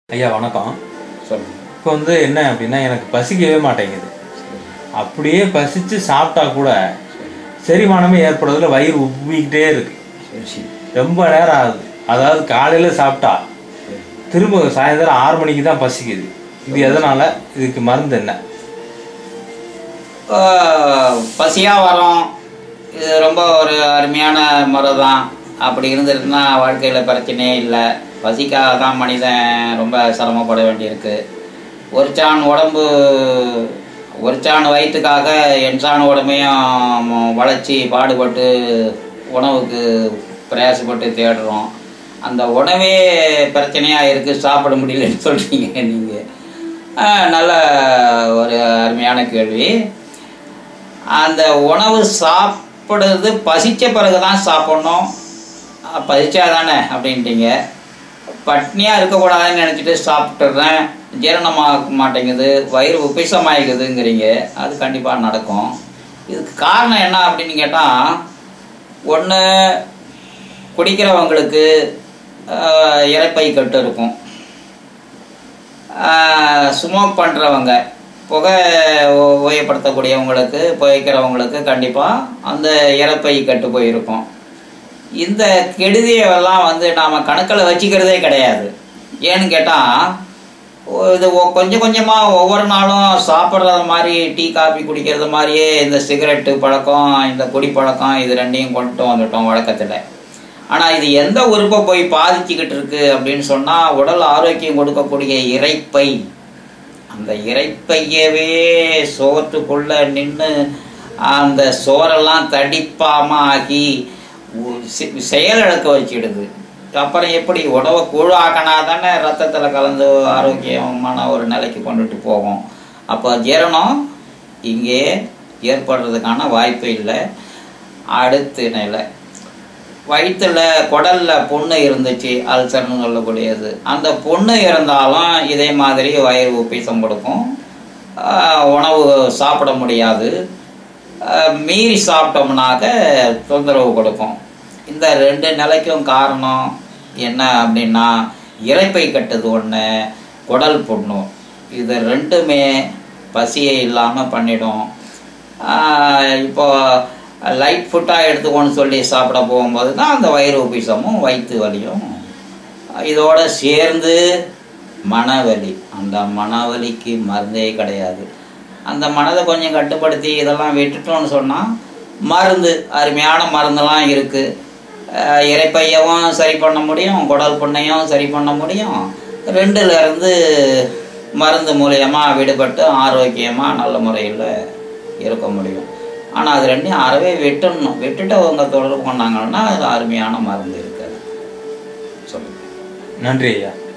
ஐயா வணக்கம் சொல்லுங்க இப்போ வந்து என்ன அப்படின்னா எனக்கு பசிக்கவே மாட்டேங்குது அப்படியே பசிச்சு சாப்பிட்டா கூட செரிமானமே ஏற்படுறதுல வயிறு உப்பிக்கிட்டே இருக்கு சரி சரி ரொம்ப நேரம் ஆகுது அதாவது காலையில் சாப்பிட்டா திரும்ப சாயந்தரம் ஆறு மணிக்கு தான் பசிக்குது இது எதனால இதுக்கு மருந்து என்ன பசியாக வரோம் இது ரொம்ப ஒரு அருமையான முறை தான் அப்படி இருந்திருக்குன்னா வாழ்க்கையில் பிரச்சனையே இல்லை பசிக்காக தான் மனிதன் ரொம்ப சிரமப்பட வேண்டியிருக்கு ஒரு சான் உடம்பு ஒரு சான் வயிற்றுக்காக என்சான் உடம்பையும் வளைச்சி பாடுபட்டு உணவுக்கு பிரயாசப்பட்டு தேடுறோம் அந்த உணவே பிரச்சனையாக இருக்குது சாப்பிட முடியலன்னு சொல்கிறீங்க நீங்கள் நல்ல ஒரு அருமையான கேள்வி அந்த உணவு சாப்பிடுறது பசிச்ச பிறகு தான் சாப்பிட்ணும் பசிச்சா தானே அப்படின்ட்டீங்க பட்னியாக இருக்கக்கூடாதுன்னு நினச்சிட்டு சாப்பிட்டுறேன் ஜீரணமாக மாட்டேங்குது வயிறு உப்பிசமாயிக்குதுங்கிறீங்க அது கண்டிப்பாக நடக்கும் இதுக்கு காரணம் என்ன அப்படின்னு கேட்டால் ஒன்று குடிக்கிறவங்களுக்கு ஆஹ், இரைப்பை கட்டு இருக்கும் ஸ்மோக் பண்ணுறவங்க புகை உ- உபயோகப்படுத்தக்கூடியவங்களுக்கு புகைக்கிறவங்களுக்கு கண்டிப்பாக அந்த இறப்பை கட்டு போயிருக்கும் இந்த கெடுதியெல்லாம் வந்து நாம் கணக்கில் வச்சுக்கிறதே கிடையாது ஏன்னு கேட்டால் இது ஒ- கொஞ்சம் கொஞ்சமாக ஒவ்வொரு நாளும் சாப்பிட்றது மாதிரி டீ காபி குடிக்கிறது மாதிரியே இந்த சிகரெட்டு பழக்கம் இந்த குடி பழக்கம் இது ரெண்டையும் கொண்டு வந்துட்டோம் வழக்கத்தில் ஆனால் இது எந்த உறுப்பை போய் பாதிச்சுக்கிட்டு இருக்கு அப்படின்னு சொன்னால் உடல் ஆரோக்கியம் கொடுக்கக்கூடிய இரைப்பை அந்த இரைப்பையவே சோற்றுக்குள்ள நின்று அந்த சோறெல்லாம் தடிப்பாம ஆகி உ- செ- செயலிழக்க வச்சிடுது அப்புறம் எப்படி உணவை கூழாக்கினா தானே ரத்தத்தில் கலந்து ஆரோக்கியமான ஒரு நிலைக்கு கொண்டுட்டு போகும் அப்போ ஜீரணம் இங்கே ஏற்படுறதுக்கான வாய்ப்பு இல்லை அடுத்த நிலை வயிற்றுல குடல்ல புண்ணு இருந்துச்சு அல்சர்னு சொல்லக்கூடியது அந்த புண்ணு இருந்தாலும் இதே மாதிரி வயிறு உப்பிசம் கொடுக்கும் ஆஹ் உணவு சாப்பிட முடியாது ஆஹ் மீறி சாப்பிட்டோம்னாக்க தொந்தரவு கொடுக்கும் இந்த ரெண்டு நிலைக்கும் காரணம் என்ன அப்படின்னா இரைப்பை கட்டுது ஒன்று குடல் புண்ணு இது ரெண்டுமே பசியை இல்லாமல் பண்ணிடும் ஆஹ் இப்போ லைட் ஃபுட்டாக எடுத்துக்கோன்னு சொல்லி சாப்பிட போகும்போது தான் அந்த வயிறு உபிசமும் வயிற்று வலியும் இதோட சேர்ந்து மனவலி அந்த மனவலிக்கு மருந்தே கிடையாது அந்த மனதை கொஞ்சம் கட்டுப்படுத்தி இதெல்லாம் விட்டுட்டோம்னு சொன்னால் மருந்து அருமையான மருந்தெல்லாம் இருக்குது இறைப்பையவும் சரி பண்ண முடியும் குடல் புண்ணையும் சரி பண்ண முடியும் ரெண்டுல இருந்து மருந்து மூலியமா விடுபட்டு ஆரோக்கியமாக நல்ல முறையில் இருக்க முடியும் ஆனால் அது ரெண்டையும் அறவே விட்டுடணும் விட்டுட்டு அவங்க தொடர்பு பண்ணாங்கன்னா அது அருமையான மருந்து இருக்காது சொல்லுங்கள் நன்றி ஐயா